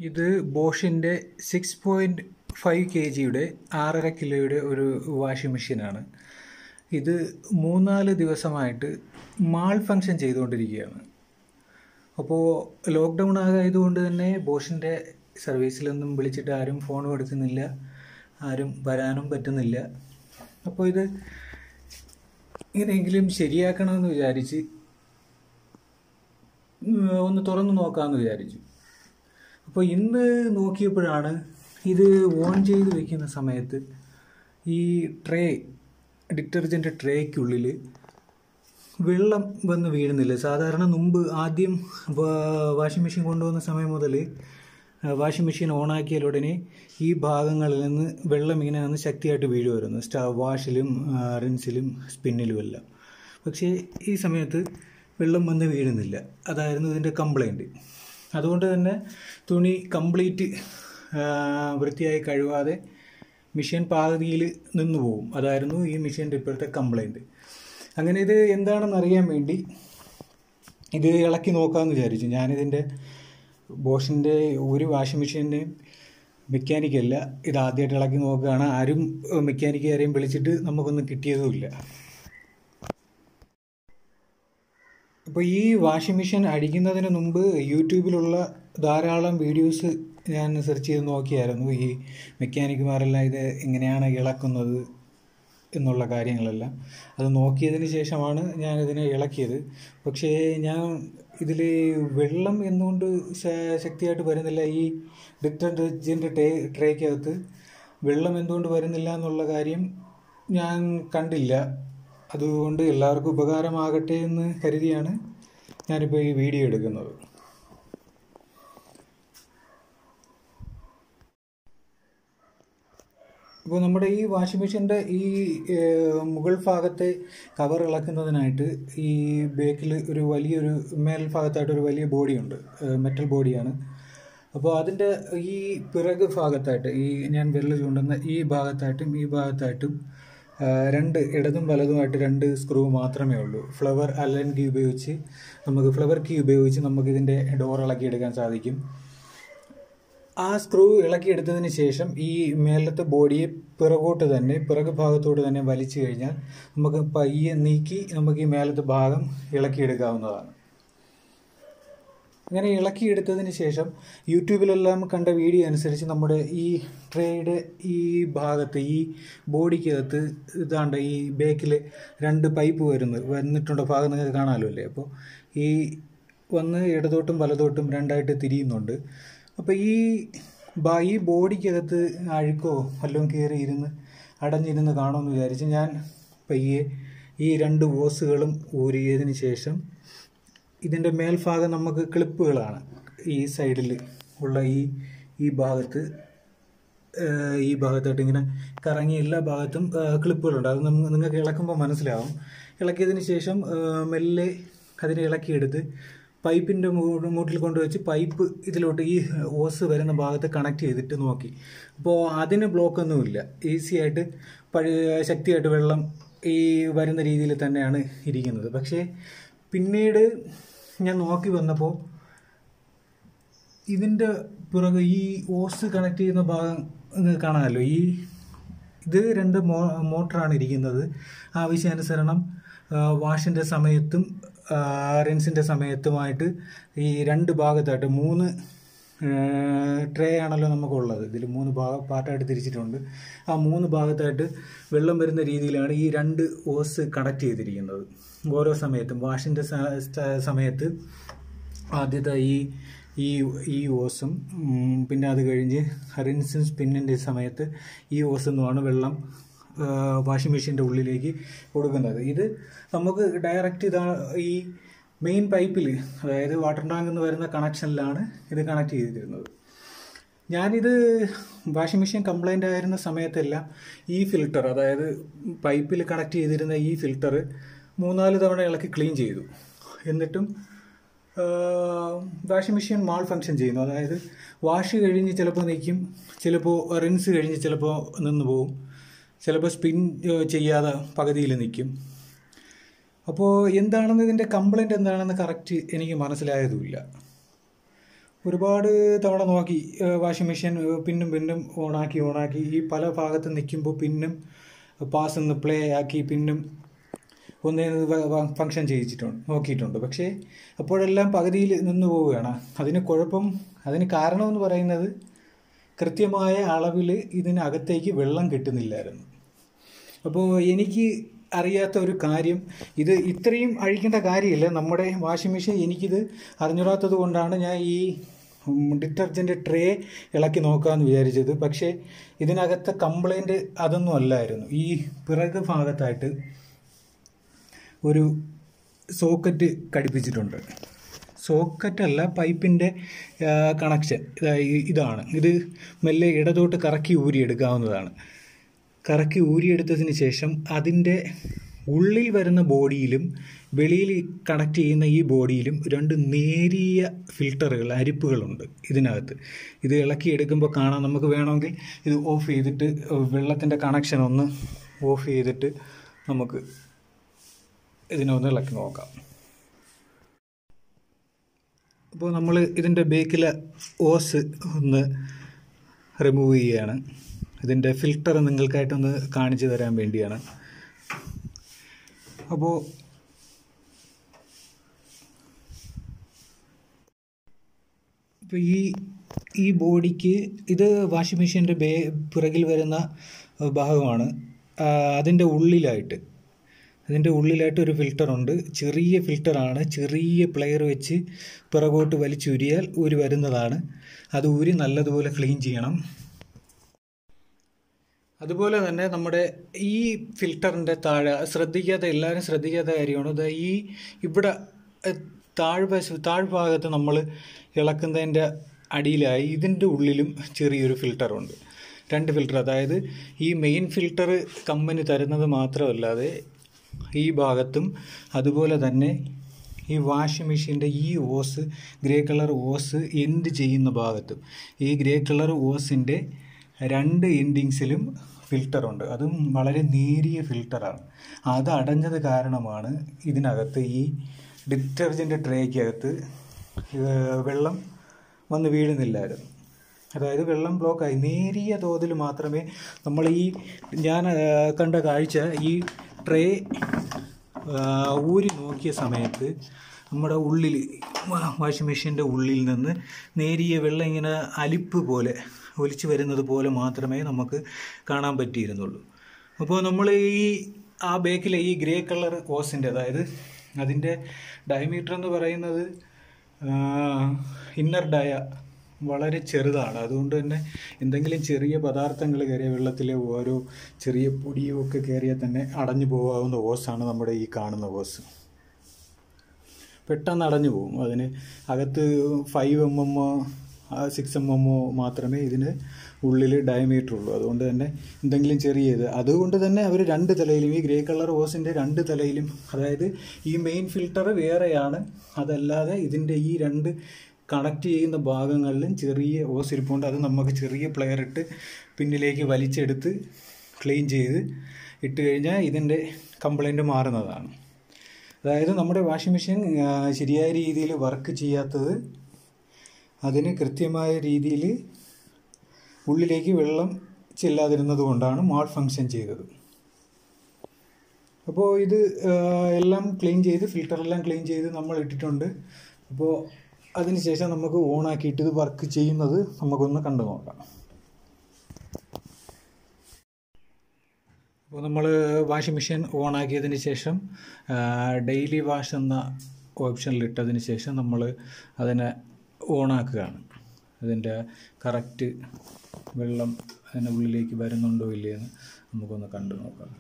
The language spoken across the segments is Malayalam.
ഇത് ബോഷിൻ്റെ സിക്സ് പോയിൻറ്റ് ഫൈവ് കെ ജിയുടെ ആറര കിലോയുടെ ഒരു വാഷിംഗ് മെഷീനാണ് ഇത് മൂന്നാല് ദിവസമായിട്ട് മാൾ ഫങ്ഷൻ ചെയ്തുകൊണ്ടിരിക്കുകയാണ് അപ്പോൾ ലോക്ക്ഡൗൺ ആയതുകൊണ്ട് തന്നെ ബോഷിൻ്റെ സർവീസിലൊന്നും വിളിച്ചിട്ട് ആരും ഫോണും എടുക്കുന്നില്ല ആരും വരാനും പറ്റുന്നില്ല അപ്പോൾ ഇത് ഇങ്ങനെയെങ്കിലും ശരിയാക്കണമെന്ന് വിചാരിച്ച് ഉം, ഒന്ന് തുറന്നു നോക്കാമെന്ന് വിചാരിച്ചു അപ്പോൾ ഇന്ന് നോക്കിയപ്പോഴാണ് ഇത് ഓൺ ചെയ്ത് വെക്കുന്ന സമയത്ത് ഈ ട്രേ ഡിറ്റർജൻറ്റ് ട്രേക്കുള്ളിൽ വെള്ളം വന്ന് വീഴുന്നില്ല സാധാരണ മുമ്പ് ആദ്യം വാ- വാഷിംഗ് മെഷീൻ കൊണ്ടുവന്ന സമയം മുതൽ വാഷിംഗ് മെഷീൻ ഓണാക്കിയാൽ ഉടനെ ഈ ഭാഗങ്ങളിൽ നിന്ന് വെള്ളം ഇങ്ങനെ വന്ന് ശക്തിയായിട്ട് വീഴുമായിരുന്നു സ്റ്റാ വാഷിലും ആ, റിൻസിലും സ്പിന്നിലും എല്ലാം പക്ഷേ ഈ സമയത്ത് വെള്ളം വന്ന് വീഴുന്നില്ല അതായിരുന്നു ഇതിൻ്റെ കംപ്ലൈൻറ്റ് അതുകൊണ്ട് തന്നെ തുണി കംപ്ലീറ്റ് വൃത്തിയായി കഴുകാതെ മെഷീൻ പാതിയിൽ നിന്ന് പോകും അതായിരുന്നു ഈ മെഷീൻ്റെ ഇപ്പോഴത്തെ കംപ്ലൈൻറ്റ് അങ്ങനെ ഇത് എന്താണെന്ന് അറിയാൻ വേണ്ടി ഇത് ഇളക്കി നോക്കാമെന്ന് വിചാരിച്ചു ഞാനിതിൻ്റെ ബോഷിൻ്റെ ഒരു വാഷിംഗ് മെഷീൻ്റെയും മെക്കാനിക്കല്ല ഇത് ആദ്യമായിട്ട് ഇളക്കി നോക്കുകയാണ് ആരും മെക്കാനിക്കുകാരെയും വിളിച്ചിട്ട് നമുക്കൊന്നും കിട്ടിയതുമില്ല അപ്പോൾ ഈ വാഷിംഗ് മെഷീൻ അടിക്കുന്നതിന് മുമ്പ് യൂട്യൂബിലുള്ള ധാരാളം വീഡിയോസ് ഞാൻ സെർച്ച് ചെയ്ത് നോക്കിയായിരുന്നു ഈ മെക്കാനിക്കുമാരെല്ലാം ഇത് എങ്ങനെയാണ് ഇളക്കുന്നത് എന്നുള്ള കാര്യങ്ങളെല്ലാം അത് നോക്കിയതിന് ശേഷമാണ് ഞാൻ ഇതിനെ ഇളക്കിയത് പക്ഷേ ഞാൻ ഇതിൽ വെള്ളം എന്തുകൊണ്ട് ശ- ശക്തിയായിട്ട് വരുന്നില്ല ഈ ഡിറ്റർജൻറ്റ് ട്രേ ട്രേക്കകത്ത് വെള്ളം എന്തുകൊണ്ട് വരുന്നില്ല എന്നുള്ള കാര്യം ഞാൻ കണ്ടില്ല അതുകൊണ്ട് എല്ലാവർക്കും ഉപകാരമാകട്ടെ എന്ന് കരുതിയാണ് ഞാനിപ്പോൾ ഈ വീഡിയോ എടുക്കുന്നത് ഇപ്പോൾ നമ്മുടെ ഈ വാഷിംഗ് മെഷീൻ്റെ ഈ ഏഹ്, മുകൾ ഭാഗത്തെ കവർ ഇളക്കുന്നതിനായിട്ട് ഈ ബേക്കിൽ ഒരു വലിയൊരു മേൽ ഭാഗത്തായിട്ട് ഒരു വലിയ ബോഡിയുണ്ട് മെറ്റൽ ബോഡിയാണ് അപ്പോൾ അതിൻ്റെ ഈ പിറക് ഭാഗത്തായിട്ട് ഈ ഞാൻ വിരൽ ചൂണ്ടുന്ന ഈ ഭാഗത്തായിട്ടും ഈ ഭാഗത്തായിട്ടും ആ, രണ്ട് ഇടതും വലതുമായിട്ട് രണ്ട് സ്ക്രൂ മാത്രമേ ഉള്ളൂ ഫ്ലവർ അലൻ കീ ഉപയോഗിച്ച് നമുക്ക് ഫ്ലവർ കീ ഉപയോഗിച്ച് നമുക്ക് ഇതിൻ്റെ ഡോർ ഇളക്കിയെടുക്കാൻ സാധിക്കും ആ സ്ക്രൂ ഇളക്കിയെടുത്തതിന് ശേഷം ഈ മേലത്തെ ബോഡിയെ പിറകോട്ട് തന്നെ പിറക് ഭാഗത്തോട്ട് തന്നെ വലിച്ചു കഴിഞ്ഞാൽ നമുക്ക് പയ്യെ നീക്കി നമുക്ക് ഈ മേലത്തെ ഭാഗം ഇളക്കിയെടുക്കാവുന്നതാണ് അങ്ങനെ ഇളക്കിയെടുത്തതിന് ശേഷം യൂട്യൂബിലെല്ലാം കണ്ട വീഡിയോ അനുസരിച്ച് നമ്മുടെ ഈ ട്രേയുടെ ഈ ഭാഗത്ത് ഈ ബോഡിക്കകത്ത് ഇതാണ്ട് ഈ ബേക്കിൽ രണ്ട് പൈപ്പ് വരുന്നത് വന്നിട്ടുള്ള ഭാഗം നിങ്ങൾക്ക് കാണാമല്ലോ അല്ലേ അപ്പോൾ ഈ വന്ന് ഇടതോട്ടും വലതോട്ടും രണ്ടായിട്ട് തിരിയുന്നുണ്ട് അപ്പോൾ ഈ ബാ ഈ ബോഡിക്കകത്ത് അഴുക്കോ വല്ലതും കയറി ഇരുന്ന് അടഞ്ഞിരുന്ന് കാണുമെന്ന് വിചാരിച്ച് ഞാൻ പയ്യെ ഈ രണ്ട് ഓസുകളും ഊരിയതിന് ശേഷം ഇതിൻ്റെ മേൽഭാഗം നമുക്ക് ക്ലിപ്പുകളാണ് ഈ സൈഡിൽ ഉള്ള ഈ ഈ ഭാഗത്ത് ഏഹ്, ഈ ഭാഗത്തായിട്ട് ഇങ്ങനെ കറങ്ങി എല്ലാ ഭാഗത്തും ഏഹ്, ക്ലിപ്പുകളുണ്ട് അത് നമ്മ നിങ്ങൾക്ക് ഇളക്കുമ്പോൾ മനസ്സിലാവും ഇളക്കിയതിന് ശേഷം ഏഹ്, മെല്ലെ അതിനെ ഇളക്കിയെടുത്ത് പൈപ്പിൻ്റെ മൂട്ടിൽ കൊണ്ടുവച്ച് പൈപ്പ് ഇതിലോട്ട് ഈ ഓസ് വരുന്ന ഭാഗത്ത് കണക്ട് ചെയ്തിട്ട് നോക്കി അപ്പോൾ അതിന് ബ്ലോക്കൊന്നുമില്ല ഈസി ആയിട്ട് പഴയ ശക്തിയായിട്ട് വെള്ളം ഈ വരുന്ന രീതിയിൽ തന്നെയാണ് ഇരിക്കുന്നത് പക്ഷേ പിന്നീട് ഞാൻ നോക്കി വന്നപ്പോൾ ഇതിൻ്റെ പിറകെ ഈ ഓസ് കണക്ട് ചെയ്യുന്ന ഭാഗം നിങ്ങൾക്ക് കാണാമല്ലോ ഈ ഇത് രണ്ട് മോ മോട്ടറാണ് ഇരിക്കുന്നത് ആവശ്യാനുസരണം വാഷിൻ്റെ സമയത്തും റിൻസിൻ്റെ സമയത്തുമായിട്ട് ഈ രണ്ട് ഭാഗത്തായിട്ട് മൂന്ന് ട്രേ ആണല്ലോ നമുക്കുള്ളത് ഇതിൽ മൂന്ന് ഭാഗ പാർട്ടായിട്ട് തിരിച്ചിട്ടുണ്ട് ആ മൂന്ന് ഭാഗത്തായിട്ട് വെള്ളം വരുന്ന രീതിയിലാണ് ഈ രണ്ട് ഓസ് കണക്ട് ചെയ്തിരിക്കുന്നത് ഓരോ സമയത്തും വാഷിൻ്റെ സമയത്ത് ആദ്യത്തെ ഈ ഈ ഈ ഓസും ഉം, പിന്നെ അത് കഴിഞ്ഞ് റിൻസും സ്പിന്നിൻ്റെ സമയത്ത് ഈ ഓസ് എന്നുമാണ് വെള്ളം വാഷിംഗ് മെഷീൻ്റെ ഉള്ളിലേക്ക് കൊടുക്കുന്നത് ഇത് നമുക്ക് ഡയറക്റ്റ് ഇതാ ഈ മെയിൻ പൈപ്പിൽ അതായത് വാട്ടർ ടാങ്കിൽ നിന്ന് വരുന്ന കണക്ഷനിലാണ് ഇത് കണക്ട് ചെയ്തിരുന്നത് ഞാനിത് വാഷിംഗ് മെഷീൻ കംപ്ലൈൻ്റ് ആയിരുന്ന സമയത്തെല്ലാം ഈ ഫിൽട്ടർ അതായത് പൈപ്പിൽ കണക്ട് ചെയ്തിരുന്ന ഈ ഫിൽട്ടർ മൂന്നാല് തവണ ഇളക്കി ക്ലീൻ ചെയ്തു എന്നിട്ടും വാഷിംഗ് മെഷീൻ മാൾ ഫങ്ഷൻ ചെയ്യുന്നു അതായത് വാഷ് കഴിഞ്ഞ് ചിലപ്പോൾ നിൽക്കും ചിലപ്പോൾ റിൻസ് കഴിഞ്ഞ് ചിലപ്പോൾ നിന്ന് പോവും ചിലപ്പോൾ സ്പിൻ ചെയ്യാതെ പകുതിയിൽ നിൽക്കും അപ്പോൾ എന്താണെന്ന് ഇതിൻ്റെ കംപ്ലൈൻറ്റ് എന്താണെന്ന് കറക്റ്റ് എനിക്ക് മനസ്സിലായതുമില്ല ഒരുപാട് തവണ നോക്കി വാഷിംഗ് മെഷീൻ പിന്നും പിന്നും ഓണാക്കി ഓണാക്കി ഈ പല ഭാഗത്ത് നിൽക്കുമ്പോൾ പിന്നും പാസ് ഒന്ന് പ്ലേ ആക്കി പിന്നും ഒന്ന് ഫങ്ഷൻ ചെയ്യിച്ചിട്ടുണ്ട് നോക്കിയിട്ടുണ്ട് പക്ഷേ അപ്പോഴെല്ലാം പകുതിയിൽ നിന്ന് പോവുകയാണ് അതിന് കുഴപ്പം അതിന് കാരണമെന്ന് പറയുന്നത് കൃത്യമായ അളവിൽ ഇതിനകത്തേക്ക് വെള്ളം കിട്ടുന്നില്ലായിരുന്നു അപ്പോൾ എനിക്ക് അറിയാത്ത ഒരു കാര്യം ഇത് ഇത്രയും അഴിക്കേണ്ട കാര്യമില്ല നമ്മുടെ വാഷിംഗ് മെഷീൻ എനിക്കിത് അറിഞ്ഞൂടാത്തത് കൊണ്ടാണ് ഞാൻ ഈ ഡിറ്റർജൻറ്റ് ട്രേ ഇളക്കി നോക്കാമെന്ന് വിചാരിച്ചത് പക്ഷേ ഇതിനകത്തെ കംപ്ലൈൻറ്റ് അതൊന്നും അല്ലായിരുന്നു ഈ പിറക് ഭാഗത്തായിട്ട് ഒരു സോക്കറ്റ് ഘടിപ്പിച്ചിട്ടുണ്ട് സോക്കറ്റ് അല്ല പൈപ്പിൻ്റെ കണക്ഷൻ ഇതാണ് ഇത് മെല്ലെ ഇടതോട്ട് കറക്കി ഊരിയെടുക്കാവുന്നതാണ് കറക്കി ഊരിയെടുത്തതിന് ശേഷം അതിൻ്റെ ഉള്ളിൽ വരുന്ന ബോഡിയിലും വെളിയിൽ കണക്ട് ചെയ്യുന്ന ഈ ബോഡിയിലും രണ്ട് നേരിയ ഫിൽട്ടറുകൾ അരിപ്പുകളുണ്ട് ഇതിനകത്ത് ഇത് ഇളക്കി എടുക്കുമ്പോൾ കാണാം നമുക്ക് വേണമെങ്കിൽ ഇത് ഓഫ് ചെയ്തിട്ട് വെള്ളത്തിൻ്റെ കണക്ഷൻ ഒന്ന് ഓഫ് ചെയ്തിട്ട് നമുക്ക് ഇതിനെ ഒന്ന് ഇളക്കി നോക്കാം അപ്പോൾ നമ്മൾ ഇതിൻ്റെ ബേക്കിലെ ഓസ് ഒന്ന് റിമൂവ് ചെയ്യുകയാണ് ഇതിൻ്റെ ഫിൽട്ടർ നിങ്ങൾക്കായിട്ടൊന്ന് കാണിച്ചു തരാൻ വേണ്ടിയാണ് അപ്പോൾ ഇപ്പോൾ ഈ ഈ ബോഡിക്ക് ഇത് വാഷിംഗ് മെഷീൻ്റെ ബേ പിറകിൽ വരുന്ന ഭാഗമാണ് അതിൻ്റെ ഉള്ളിലായിട്ട് അതിൻ്റെ ഉള്ളിലായിട്ട് ഒരു ഫിൽറ്ററുണ്ട് ചെറിയ ഫിൽറ്ററാണ് ചെറിയ പ്ലെയർ വെച്ച് പിറകോട്ട് വലിച്ചുരിയാൽ ഊരി വരുന്നതാണ് അത് ഊരി നല്ലതുപോലെ ക്ലീൻ ചെയ്യണം അതുപോലെ തന്നെ നമ്മുടെ ഈ ഫിൽറ്ററിൻ്റെ താഴെ ശ്രദ്ധിക്കാത്ത എല്ലാവരും ശ്രദ്ധിക്കാത്ത കാര്യമാണ് ഇത് ഈ ഇവിടെ താഴ്വശ താഴ്ഭാഗത്ത് നമ്മൾ ഇളക്കുന്നതിൻ്റെ അടിയിലായി ഇതിൻ്റെ ഉള്ളിലും ചെറിയൊരു ഫിൽറ്ററുണ്ട് രണ്ട് ഫിൽറ്റർ അതായത് ഈ മെയിൻ ഫിൽറ്റർ കമ്പനി തരുന്നത് മാത്രമല്ലാതെ ഈ ഭാഗത്തും അതുപോലെ തന്നെ ഈ വാഷിംഗ് മെഷീൻ്റെ ഈ hose grey colour hose end ചെയ്യുന്ന ഭാഗത്തും ഈ ഗ്രേ കളർ ഓസിൻ്റെ രണ്ട് എൻഡിങ്സിലും ഫിൽറ്ററുണ്ട് അതും വളരെ നേരിയ ഫിൽറ്ററാണ് അത് അടഞ്ഞത് കാരണമാണ് ഇതിനകത്ത് ഈ ഡിറ്റർജൻ്റ് ട്രേക്കകത്ത് വെള്ളം വന്ന് വീഴുന്നില്ലായിരുന്നു അതായത് വെള്ളം ബ്ലോക്കായി നേരിയ തോതിൽ മാത്രമേ നമ്മൾ ഈ ഞാൻ കണ്ട കാഴ്ച ഈ ട്രേ ഊരി നോക്കിയ സമയത്ത് നമ്മുടെ ഉള്ളിൽ വാഷിംഗ് മെഷീൻ്റെ ഉള്ളിൽ നിന്ന് നേരിയ വെള്ളം ഇങ്ങനെ അലിപ്പ് പോലെ ഒലിച്ചു വരുന്നത് പോലെ മാത്രമേ നമുക്ക് കാണാൻ പറ്റിയിരുന്നുള്ളൂ അപ്പോൾ നമ്മൾ ഈ ആ ബേക്കിലെ ഈ ഗ്രേ കളർ ഓസിൻ്റെ അതായത് അതിൻ്റെ ഡയമീറ്റർ എന്ന് പറയുന്നത് ഇന്നർ ഡയ വളരെ ചെറുതാണ് അതുകൊണ്ട് തന്നെ എന്തെങ്കിലും ചെറിയ പദാർത്ഥങ്ങൾ കയറിയ വെള്ളത്തിലെ ഓരോ ചെറിയ പൊടിയോ ഒക്കെ കയറിയാൽ തന്നെ അടഞ്ഞു പോകാവുന്ന ഓസാണ് നമ്മുടെ ഈ കാണുന്ന ഓസ് പെട്ടെന്ന് അടഞ്ഞു പോകും അതിന് അകത്ത് five M M six M M മാത്രമേ ഇതിന് ഉള്ളിൽ ഡയമീറ്റർ ഉള്ളൂ അതുകൊണ്ട് തന്നെ എന്തെങ്കിലും ചെറിയത് അതുകൊണ്ട് തന്നെ അവർ രണ്ട് തലയിലും ഈ ഗ്രേ കളർ ഓസിൻ്റെ രണ്ട് തലയിലും അതായത് ഈ മെയിൻ ഫിൽട്ടർ വേറെയാണ് അതല്ലാതെ ഇതിൻ്റെ ഈ രണ്ട് കണക്ട് ചെയ്യുന്ന ഭാഗങ്ങളിലും ചെറിയ ഓസ് ഇരിപ്പുണ്ട് അത് നമുക്ക് ചെറിയ പ്ലെയർ ഇട്ട് പിന്നിലേക്ക് വലിച്ചെടുത്ത് ക്ലീൻ ചെയ്ത് ഇട്ട് കഴിഞ്ഞാൽ ഇതിൻ്റെ കംപ്ലൈൻറ്റ് മാറുന്നതാണ് അതായത് നമ്മുടെ വാഷിംഗ് മെഷീൻ ശരിയായ രീതിയിൽ വർക്ക് ചെയ്യാത്തത് അതിന് കൃത്യമായ രീതിയിൽ ഉള്ളിലേക്ക് വെള്ളം ചെല്ലാതിരുന്നത് കൊണ്ടാണ് മാൾ ഫങ്ഷൻ ചെയ്തത് അപ്പോൾ ഇത് എല്ലാം ക്ലീൻ ചെയ്ത് ഫിൽറ്ററെല്ലാം ക്ലീൻ ചെയ്ത് നമ്മൾ ഇട്ടിട്ടുണ്ട് അപ്പോൾ അതിനുശേഷം നമുക്ക് ഓണാക്കിയിട്ട് ഇത് വർക്ക് ചെയ്യുന്നത് നമുക്കൊന്ന് കണ്ടു നോക്കാം അപ്പോൾ നമ്മൾ വാഷിംഗ് മെഷീൻ ഓണാക്കിയതിന് ശേഷം ഡെയിലി വാഷ് എന്ന ഓപ്ഷനിൽ ഇട്ടതിന് ശേഷം നമ്മൾ അതിനെ ഓണാക്കുകയാണ് അതിൻ്റെ കറക്റ്റ് വെള്ളം അതിൻ്റെ ഉള്ളിലേക്ക് വരുന്നുണ്ടോ ഇല്ലയെന്ന് നമുക്കൊന്ന് കണ്ടു നോക്കാം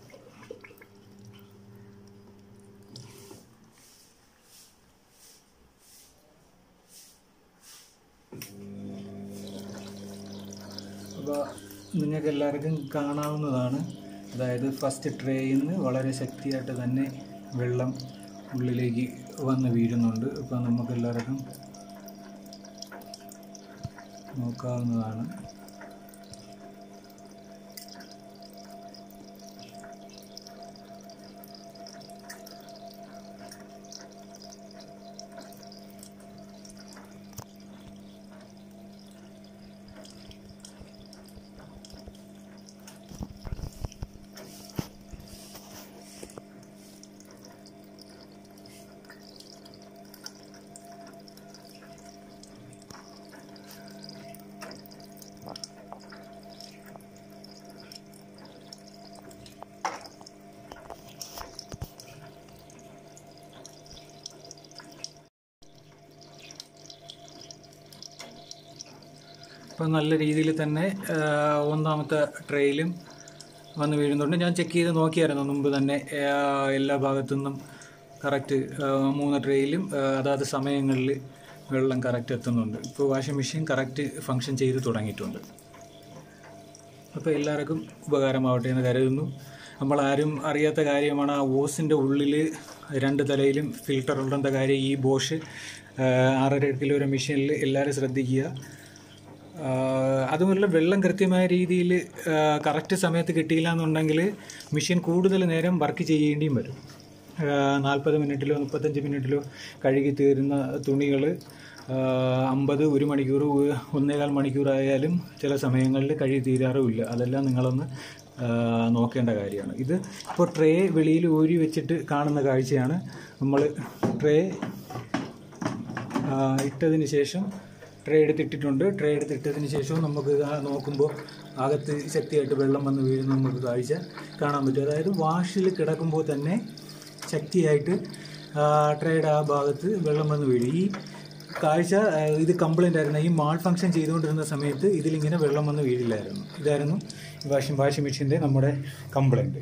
അപ്പോൾ നിങ്ങൾക്ക് എല്ലാവർക്കും കാണാവുന്നതാണ് അതായത് ഫസ്റ്റ് ട്രേയിൽ നിന്ന് വളരെ ശക്തിയായിട്ട് തന്നെ വെള്ളം ഉള്ളിലേക്ക് വന്ന് വീഴുന്നുണ്ട് അപ്പോൾ നമുക്ക് എല്ലാവർക്കും നോക്കാവുന്നതാണ് അപ്പോൾ നല്ല രീതിയിൽ തന്നെ ആ, ഒന്നാമത്തെ ട്രെയിലും വന്ന് വീഴുന്നുണ്ട് ഞാൻ ചെക്ക് ചെയ്ത് നോക്കിയായിരുന്നു മുമ്പ് തന്നെ ആ, എല്ലാ ഭാഗത്തു നിന്നും കറക്റ്റ് മൂന്ന് ട്രെയിലും ആ, അതാത് സമയങ്ങളിൽ വെള്ളം കറക്റ്റ് എത്തുന്നുണ്ട് ഇപ്പോൾ വാഷിംഗ് മെഷീൻ കറക്റ്റ് ഫങ്ഷൻ ചെയ്ത് തുടങ്ങിയിട്ടുണ്ട് അപ്പോൾ എല്ലാവർക്കും ഉപകാരമാവട്ടെ എന്ന് കരുതുന്നു നമ്മൾ ആരും അറിയാത്ത കാര്യമാണ് ആ ഓസിൻ്റെ ഉള്ളിൽ രണ്ട് തലയിലും ഫിൽട്ടർ ഉള്ളതിൻ്റെ കാര്യം ഈ ബോഷ് ആറര കിലോയുടെ മെഷീനിൽ എല്ലാവരും ശ്രദ്ധിക്കുക ആഹ് അതുമല്ല വെള്ളം കൃത്യമായ രീതിയിൽ കറക്റ്റ് സമയത്ത് കിട്ടിയില്ല എന്നുണ്ടെങ്കിൽ മെഷീൻ കൂടുതൽ നേരം വർക്ക് ചെയ്യേണ്ടിയും വരും നാൽപ്പത് മിനിറ്റിലോ മുപ്പത്തഞ്ച് മിനിറ്റിലോ കഴുകി തീരുന്ന തുണികൾ അമ്പത് ഒരു മണിക്കൂർ ഒ- ഒന്നേകാൽ മണിക്കൂറായാലും ചില സമയങ്ങളിൽ കഴുകി തീരാറുമില്ല അതെല്ലാം നിങ്ങളൊന്ന് ആഹ് നോക്കേണ്ട കാര്യമാണ് ഇത് ഇപ്പോൾ ട്രേ വെളിയിൽ ഊരി വെച്ചിട്ട് കാണുന്ന കാഴ്ചയാണ് നമ്മൾ ട്രേ ആ, ഇട്ടതിന് ശേഷം ട്രേ എടുത്തിട്ടിട്ടുണ്ട് ട്രേ എടുത്തിട്ടതിന് ശേഷവും നമുക്ക് ആ നോക്കുമ്പോൾ അകത്ത് ശക്തിയായിട്ട് വെള്ളം വന്ന് വീഴുന്ന നമുക്ക് കാഴ്ച കാണാൻ പറ്റും അതായത് വാഷിൽ കിടക്കുമ്പോൾ തന്നെ ശക്തിയായിട്ട് ആ, ട്രേയുടെ ആ ഭാഗത്ത് വെള്ളം വന്ന് വീഴും ഈ കാഴ്ച ആ, ഇത് കംപ്ലൈൻ്റ് ആയിരുന്നു ഈ മാൾ ഫങ്ഷൻ ചെയ്തുകൊണ്ടിരുന്ന സമയത്ത് ഇതിലിങ്ങനെ വെള്ളം വന്ന് വീഴില്ലായിരുന്നു ഇതായിരുന്നു വാഷിംഗ് വാഷിംഗ് മെഷീൻ്റെ നമ്മുടെ കംപ്ലൈൻറ്റ്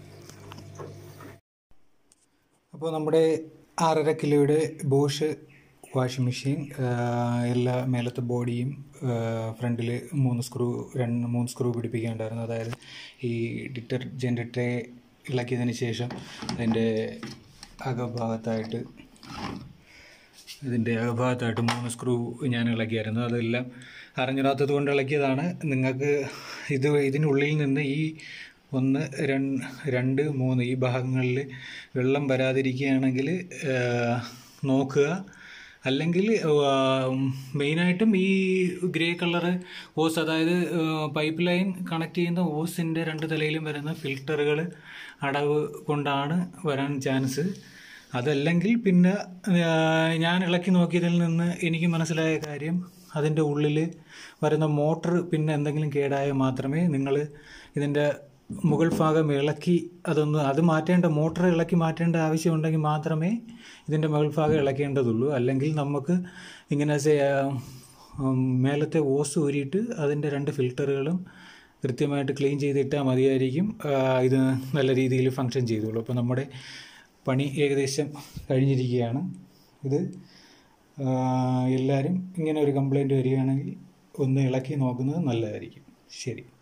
അപ്പോൾ നമ്മുടെ ആറര കിലോയുടെ ബോഷ് വാഷിംഗ് മെഷീൻ എല്ലാ മേലത്തെ ബോഡിയും ഫ്രണ്ടിൽ മൂന്ന് സ്ക്രൂ രണ്ട് മൂന്ന് സ്ക്രൂ പിടിപ്പിക്കേണ്ടായിരുന്നു അതായത് ഈ ഡിറ്റർജൻറ്റ് ട്രേ ഇളക്കിയതിന് ശേഷം അതിൻ്റെ അകഭാഗത്തായിട്ട് ഇതിൻ്റെ അകഭാഗത്തായിട്ട് മൂന്ന് സ്ക്രൂ ഞാൻ ഇളക്കിയായിരുന്നു അതെല്ലാം അറിഞ്ഞിടാത്തത് കൊണ്ട് ഇളക്കിയതാണ് നിങ്ങൾക്ക് ഇത് ഇതിനുള്ളിൽ നിന്ന് ഈ ഒന്ന് രണ്ട് രണ്ട് മൂന്ന് ഈ ഭാഗങ്ങളിൽ വെള്ളം വരാതിരിക്കുകയാണെങ്കിൽ നോക്കുക അല്ലെങ്കിൽ മെയിനായിട്ടും ഈ ഗ്രേ കളറ് ഓസ് അതായത് പൈപ്പ് ലൈൻ കണക്ട് ചെയ്യുന്ന ഓസിൻ്റെ രണ്ട് തലയിലും വരുന്ന ഫിൽറ്ററുകൾ അടവ് കൊണ്ടാണ് വരാൻ ചാൻസ് അതല്ലെങ്കിൽ പിന്നെ ആ, ഞാൻ ഇളക്കി നോക്കിയതിൽ നിന്ന് എനിക്ക് മനസ്സിലായ കാര്യം അതിൻ്റെ ഉള്ളിൽ വരുന്ന മോട്ടർ പിന്നെ എന്തെങ്കിലും കേടായാൽ മാത്രമേ നിങ്ങൾ ഇതിൻ്റെ മുകൾ ഭാഗം ഇളക്കി അതൊന്ന് അത് മാറ്റേണ്ട മോട്ടർ ഇളക്കി മാറ്റേണ്ട ആവശ്യമുണ്ടെങ്കിൽ മാത്രമേ ഇതിൻ്റെ മുകൾ ഭാഗം ഇളക്കേണ്ടതുള്ളൂ അല്ലെങ്കിൽ നമുക്ക് ഇങ്ങനെ സെ- ഉം, മേലത്തെ ഓസ് ഊരിയിട്ട് അതിൻ്റെ രണ്ട് ഫിൽറ്ററുകളും കൃത്യമായിട്ട് ക്ലീൻ ചെയ്തിട്ടാൽ മതിയായിരിക്കും ആ, ഇത് നല്ല രീതിയിൽ ഫങ്ഷൻ ചെയ്തോളൂ അപ്പോൾ നമ്മുടെ പണി ഏകദേശം കഴിഞ്ഞിരിക്കുകയാണ് ഇത് ആ, എല്ലാവരും ഇങ്ങനെ ഒരു കംപ്ലൈൻറ്റ് വരികയാണെങ്കിൽ ഒന്ന് ഇളക്കി നോക്കുന്നത് നല്ലതായിരിക്കും ശരി